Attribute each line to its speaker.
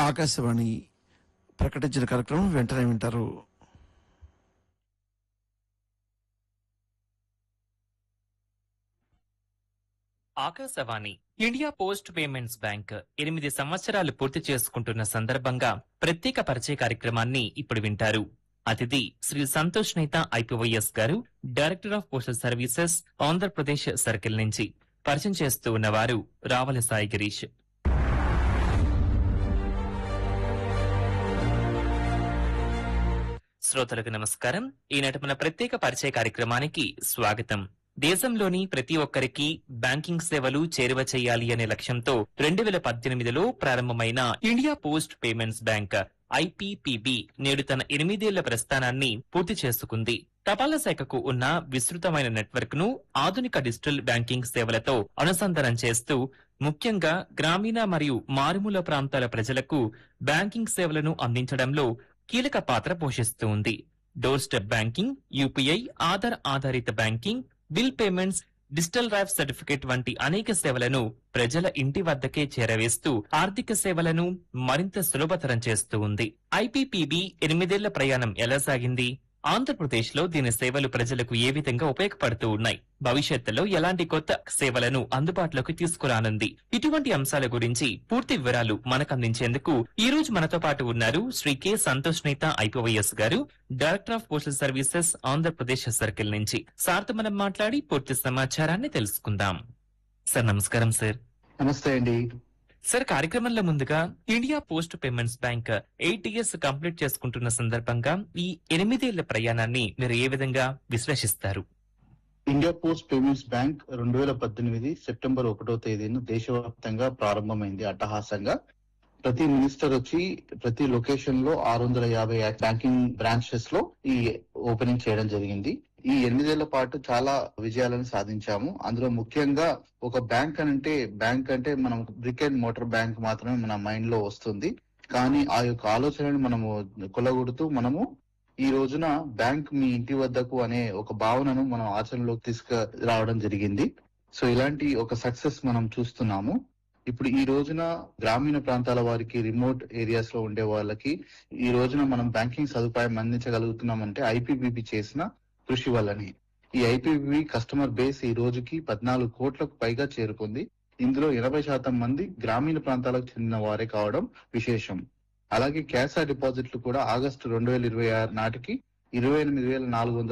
Speaker 1: ఆకాశవాణి ప్రకటించిన కార్యక్రమం వెంటనే వింటారు
Speaker 2: Akashvani India post payments bank ఎనిమిది సంవత్సరాలు పూర్తి చేసుకుంటున్న సందర్భంగా ప్రత్యేక పరిచయ కార్యక్రమాన్ని ఇప్పుడు వింటారు అతిథి శ్రీ సంతోష్ నేత ఐపీవైఎస్ గారు director of postal services Andhra Pradesh circle నుంచి పరిచయం చేస్తూ ఉన్నవారు రావల సాయి గిరీష్ శ్రోతలకు నమస్కారం ఈనాటి మన ప్రత్యేక పరిచయ కార్యక్రమానికి స్వాగతం దేశంలోని ప్రతి ఒక్కరికి బ్యాంకింగ్ సేవలు చేరువ చేయాలి అనే లక్ష్యంతో రెండు వేల పద్దెనిమిదిలో ప్రారంభమైన India post payments bank IPPB నేడు తన ఎనిమిదేళ్ల ప్రస్థానాన్ని పూర్తి చేసుకుంది తపాలా శాఖకు ఉన్న విస్తృతమైన నెట్వర్క్ ను ఆధునిక డిజిటల్ బ్యాంకింగ్ సేవలతో అనుసంధానం చేస్తూ ముఖ్యంగా గ్రామీణ మరియు మారుమూల ప్రాంతాల ప్రజలకు బ్యాంకింగ్ సేవలను అందించడంలో కీలక పాత్ర పోషిస్తూ ఉంది door step banking UPI Aadhaar ఆధారిత banking bill payments digital life certificate వంటి అనేక సేవలను ప్రజల ఇంటి వద్దకే చేరవేస్తూ ఆర్థిక సేవలను మరింత సులభతరం చేస్తూ ఉంది ఐపీపీబీ ఎనిమిదేళ్ల ప్రయాణం ఎలా సాగింది ఆంధ్రప్రదేశ్ లో దీని సేవలు ప్రజలకు ఏ విధంగా ఉపయోగపడుతూ ఉన్నాయి భవిష్యత్తులో ఎలాంటి కొత్త సేవలను అందుబాటులోకి తీసుకురానుంది ఇటువంటి అంశాల గురించి పూర్తి వివరాలు మనకు అందించేందుకు ఈ రోజు మనతో పాటు ఉన్నారు శ్రీ కె సంతోష్ నేత ఐపీవైఎస్ గారు director of postal services Andhra Pradesh circle నుంచి సార్తో మనం మాట్లాడి పూర్తి సమాచారాన్ని తెలుసుకుందాం సార్ నమస్కారం సార్
Speaker 3: నమస్తే అండి
Speaker 2: సార్ కార్యక్రమంలో ముందుగా India post payments bank eight years complete చేసుకుంటున్న సందర్భంగా ఈ ఎనిమిదేళ్ల ప్రయాణాన్ని మీరు ఏ విధంగా విశ్లేషిస్తారు
Speaker 3: ఇండియా పోస్ట్ పేమెంట్స్ బ్యాంక్ రెండు వేల పద్దెనిమిది సెప్టెంబర్ ఒకటో తేదీన దేశవ్యాప్తంగా ప్రారంభమైంది అట్టహాసంగా ప్రతి మినిస్టర్ వచ్చి ప్రతి లొకేషన్ లో ఆరు వందల యాభై బ్యాంకింగ్ బ్రాంచెస్ లో ఈ ఓపెనింగ్ చేయడం జరిగింది ఈ ఎనిమిదేళ్ల పాటు చాలా విజయాలను సాధించాము అందులో ముఖ్యంగా ఒక బ్యాంక్ అంటే బ్యాంక్ అంటే మనం బ్రిక్ అండ్ మోటార్ బ్యాంక్ మాత్రమే మన మైండ్ లో వస్తుంది కానీ ఆ యొక్క ఆలోచనను మనము కొలగొడుతూ మనము ఈ రోజున బ్యాంక్ మీ ఇంటి వద్దకు అనే ఒక భావనను మనం ఆచరణలోకి తీసుకురావడం జరిగింది సో ఇలాంటి ఒక సక్సెస్ మనం చూస్తున్నాము ఇప్పుడు ఈ రోజున గ్రామీణ ప్రాంతాల వారికి రిమోట్ ఏరియాస్ లో ఉండే వాళ్ళకి ఈ రోజున మనం బ్యాంకింగ్ సదుపాయం అందించగలుగుతున్నామంటే ఐపీబీబీ చేసిన కృషి వల్లనే ఈ ఐపీబీ కస్టమర్ బేస్ ఈ రోజుకి పద్నాలుగు కోట్లకు పైగా చేరుకుంది ఇందులో ఎనభై శాతం మంది గ్రామీణ ప్రాంతాలకు చెందిన వారే కావడం విశేషం అలాగే క్యాష్ డిపాజిట్లు కూడా ఆగస్టు రెండు వేల ఇరవై ఆరు నాటికి ఇరవై ఎనిమిది వేల నాలుగు వందల